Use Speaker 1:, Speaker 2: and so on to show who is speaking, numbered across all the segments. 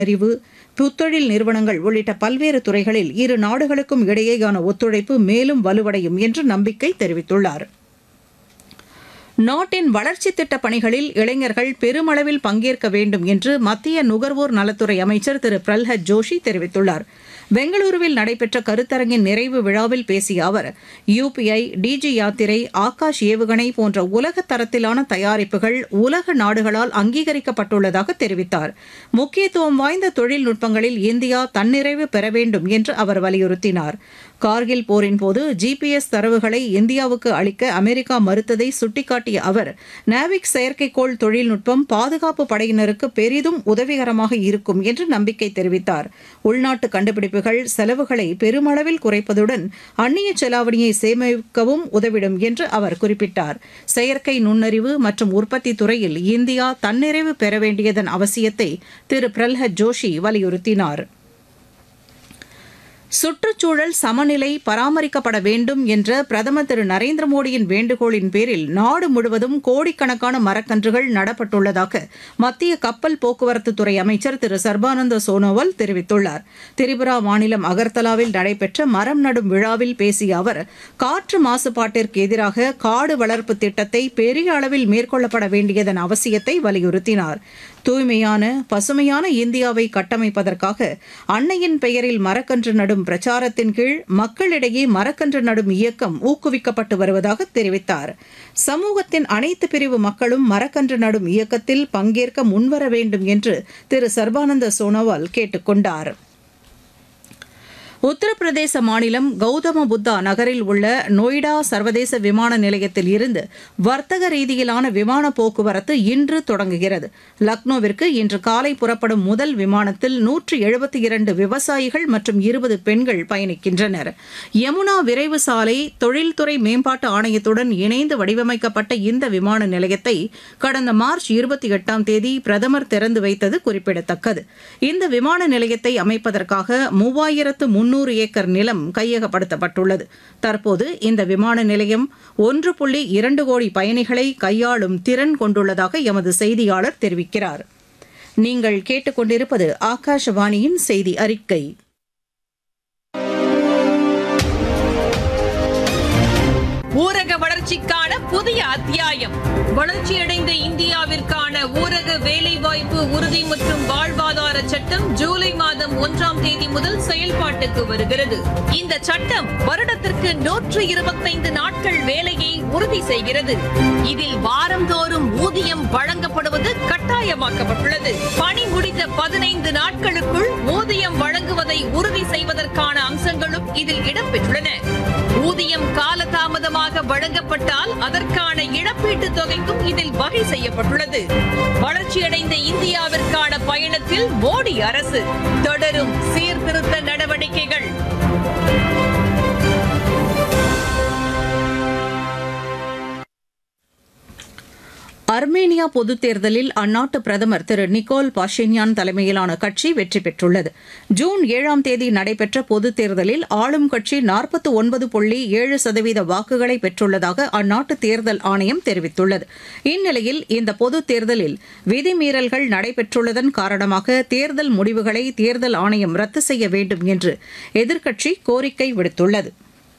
Speaker 1: அறிவு புத்தொழில் நிறுவனங்கள் உள்ளிட்ட பல்வேறு துறைகளில் இரு நாடுகளுக்கும் இடையேயான ஒத்துழைப்பு மேலும் வலுவடையும் என்று நம்பிக்கை தெரிவித்துள்ளார் நாட்டின் வளர்ச்சித் திட்டப் பணிகளில் இளைஞர்கள் பெருமளவில் பங்கேற்க வேண்டும் என்று மத்திய நுகர்வோர் நலத்துறை அமைச்சர் திரு பிரல்ஹத் ஜோஷி தெரிவித்துள்ளார் பெங்களூருவில் நடைபெற்ற கருத்தரங்கின் நிறைவு விழாவில் பேசிய அவர் யுபிஐ டிஜி யாத்திரை ஆகாஷ் ஏவுகணை போன்ற உலக தரத்திலான தயாரிப்புகள் உலக நாடுகளால் அங்கீகரிக்கப்பட்டுள்ளதாக தெரிவித்தார் முக்கியத்துவம் வாய்ந்த தொழில்நுட்பங்களில் இந்தியா தன்னிறைவு பெற வேண்டும் என்று அவர் வலியுறுத்தினார் கார்கில் போரின் போது ஜிபிஎஸ் தரவுகளை இந்தியாவுக்கு அளிக்க அமெரிக்கா மறுத்ததை சுட்டிக்காட்டிய அவர் நாவிக் செயற்கைக்கோள் தொழில்நுட்பம் பாதுகாப்பு படையினருக்கு பெரிதும் உதவிகரமாக இருக்கும் என்று நம்பிக்கை தெரிவித்தார் உள்நாட்டு கண்டுபிடிப்புகள் செலவுகளை பெருமளவில் குறைப்பதுடன் அந்நிய செலாவணியை சேமிக்கவும் உதவிடும் என்று அவர் குறிப்பிட்டார் செயற்கை நுண்ணறிவு மற்றும் உற்பத்தி துறையில் இந்தியா தன்னிறைவு பெற வேண்டியதன் அவசியத்தை திரு பிரல்ஹத் ஜோஷி வலியுறுத்தினார் சுற்றுச்சூழல் சமநிலை பராமரிக்கப்பட வேண்டும் என்ற பிரதமர் திரு நரேந்திர மோடியின் வேண்டுகோளின் பேரில் நாடு முழுவதும் கோடிக்கணக்கான மரக்கன்றுகள் நடப்பட்டுள்ளதாக மத்திய கப்பல் போக்குவரத்து துறை அமைச்சர் திரு சர்பானந்த சோனோவால் தெரிவித்துள்ளார் திரிபுரா மாநிலம் அகர்தலாவில் நடைபெற்ற மரம் நடும் விழாவில் பேசிய அவர் காற்று மாசுபாட்டிற்கு எதிராக காடு வளர்ப்பு திட்டத்தை பெரிய அளவில் மேற்கொள்ளப்பட வேண்டியதன் அவசியத்தை வலியுறுத்தினார் தூய்மையான பசுமையான இந்தியாவை கட்டமைப்பதற்காக அன்னையின் பெயரில் மரக்கன்று நடும் பிரச்சாரத்தின் கீழ் மக்களிடையே மரக்கன்று நடும் இயக்கம் ஊக்குவிக்கப்பட்டு வருவதாக தெரிவித்தார் சமூகத்தின் அனைத்து பிரிவு மக்களும் மரக்கன்று நடும் இயக்கத்தில் பங்கேற்க முன்வர வேண்டும் என்று திரு சர்பானந்த சோனோவால் கேட்டுக் கொண்டாா் உத்தரப்பிரதேச மாநிலம் கௌதம புத்தா நகரில் உள்ள நொய்டா சர்வதேச விமான நிலையத்தில் இருந்து வர்த்தக ரீதியிலான விமான போக்குவரத்து இன்று தொடங்குகிறது லக்னோவிற்கு இன்று காலை புறப்படும் முதல் விமானத்தில் நூற்று எழுபத்தி இரண்டு விவசாயிகள் மற்றும் இருபது பெண்கள் பயணிக்கின்றனர் யமுனா விரைவு சாலை தொழில்துறை மேம்பாட்டு ஆணையத்துடன் இணைந்து வடிவமைக்கப்பட்ட இந்த விமான நிலையத்தை கடந்த மார்ச் இருபத்தி எட்டாம் தேதி பிரதமர் திறந்து வைத்தது குறிப்பிடத்தக்கது இந்த விமான நிலையத்தை அமைப்பதற்காக மூவாயிரத்து முன்னூறு ஏக்கர் நிலம் கையகப்படுத்தப்பட்டுள்ளது தற்போது இந்த விமான நிலையம் ஒன்று புள்ளி இரண்டு கோடி பயணிகளை கையாளும் திறன் கொண்டுள்ளதாக எமது செய்தியாளர் தெரிவிக்கிறார் நீங்கள் கேட்டுக்கொண்டிருப்பது ஆகாஷவாணியின் செய்தி அறிக்கை
Speaker 2: ஊரக வளர்ச்சிக்கான புதிய அத்தியாயம் வளர்ச்சியடைந்த இந்தியாவிற்கான ஊரக வேலைவாய்ப்பு உறுதி மற்றும் வாழ்வாதார சட்டம் ஜூலை மாதம் ஒன்றாம் தேதி முதல் செயல்பாட்டுக்கு வருகிறது இந்த சட்டம் வருடத்திற்கு நூற்று இருபத்தைந்து நாட்கள் வேலையை உறுதி செய்கிறது இதில் வாரந்தோறும் ஊதியம் வழங்கப்படுவது கட்டாயமாக்கப்பட்டுள்ளது பணி முடிந்த பதினைந்து நாட்களுக்குள் ஊதியம் வழங்குவதை உறுதி செய்வதற்கான அம்சங்களும் இதில் இடம்பெற்றுள்ளன ஊதியம் காலதாமதமாக வழங்கப்பட்டால் அதற்கான இழப்பீட்டுத் தொகைக்கும் இதில் வகை செய்யப்பட்டுள்ளது வளர்ச்சியடைந்த இந்தியாவிற்கான பயணத்தில் மோடி அரசு தொடரும் சீர்திருத்த நடவடிக்கைகள்
Speaker 1: அர்மேனியா பொதுத் தேர்தலில் அந்நாட்டு பிரதமர் திரு நிக்கோல் பாஷின்யான் தலைமையிலான கட்சி வெற்றி பெற்றுள்ளது ஜூன் ஏழாம் தேதி நடைபெற்ற பொதுத் தேர்தலில் ஆளும் கட்சி நாற்பத்தி ஒன்பது புள்ளி ஏழு சதவீத வாக்குகளை பெற்றுள்ளதாக அந்நாட்டு தேர்தல் ஆணையம் தெரிவித்துள்ளது இந்நிலையில் இந்த பொதுத் தேர்தலில் விதிமீறல்கள் நடைபெற்றுள்ளதன் காரணமாக தேர்தல் முடிவுகளை தேர்தல் ஆணையம் ரத்து செய்ய வேண்டும் என்று எதிர்க்கட்சி கோரிக்கை விடுத்துள்ளது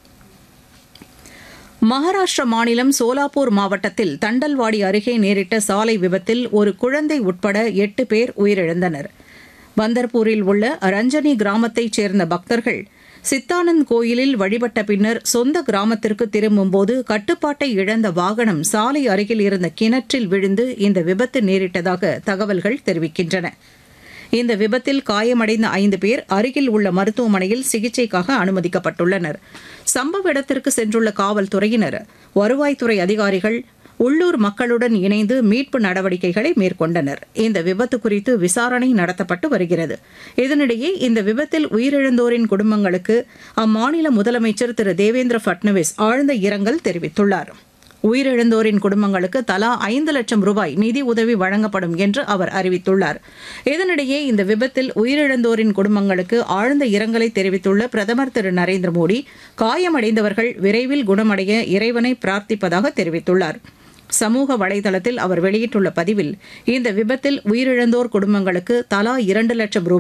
Speaker 1: மகாராஷ்டிர மாநிலம் சோலாப்பூர் மாவட்டத்தில் தண்டல்வாடி அருகே நேரிட்ட சாலை விபத்தில் ஒரு குழந்தை உட்பட எட்டு பேர் உயிரிழந்தனர் பந்தர்பூரில் உள்ள ரஞ்சனி கிராமத்தைச் சேர்ந்த பக்தர்கள் சித்தானந்த் கோயிலில் வழிபட்ட பின்னர் சொந்த கிராமத்திற்கு திரும்பும்போது கட்டுப்பாட்டை இழந்த வாகனம் சாலை அருகில் இருந்த கிணற்றில் விழுந்து இந்த விபத்து நேரிட்டதாக தகவல்கள் தெரிவிக்கின்றன இந்த விபத்தில் காயமடைந்த ஐந்து பேர் அருகில் உள்ள மருத்துவமனையில் சிகிச்சைக்காக அனுமதிக்கப்பட்டுள்ளனர் சம்பவ இடத்திற்கு சென்றுள்ள காவல்துறையினர் வருவாய்த்துறை அதிகாரிகள் உள்ளூர் மக்களுடன் இணைந்து மீட்பு நடவடிக்கைகளை மேற்கொண்டனர் இந்த விபத்து குறித்து விசாரணை நடத்தப்பட்டு வருகிறது இதனிடையே இந்த விபத்தில் உயிரிழந்தோரின் குடும்பங்களுக்கு அம்மாநில முதலமைச்சர் திரு தேவேந்திர பட்னவிஸ் ஆழ்ந்த இரங்கல் தெரிவித்துள்ளார் உயிரிழந்தோரின் குடும்பங்களுக்கு தலா ஐந்து லட்சம் ரூபாய் நிதி உதவி வழங்கப்படும் என்று அவர் அறிவித்துள்ளார் இதனிடையே இந்த விபத்தில் உயிரிழந்தோரின் குடும்பங்களுக்கு ஆழ்ந்த இரங்கலை தெரிவித்துள்ள பிரதமர் திரு நரேந்திர மோடி காயமடைந்தவர்கள் விரைவில் குணமடைய இறைவனை பிரார்த்திப்பதாக தெரிவித்துள்ளார் சமூக வலைதளத்தில் அவர் வெளியிட்டுள்ள பதிவில் இந்த விபத்தில் உயிரிழந்தோர் குடும்பங்களுக்கு தலா இரண்டு லட்சம் ரூபாய்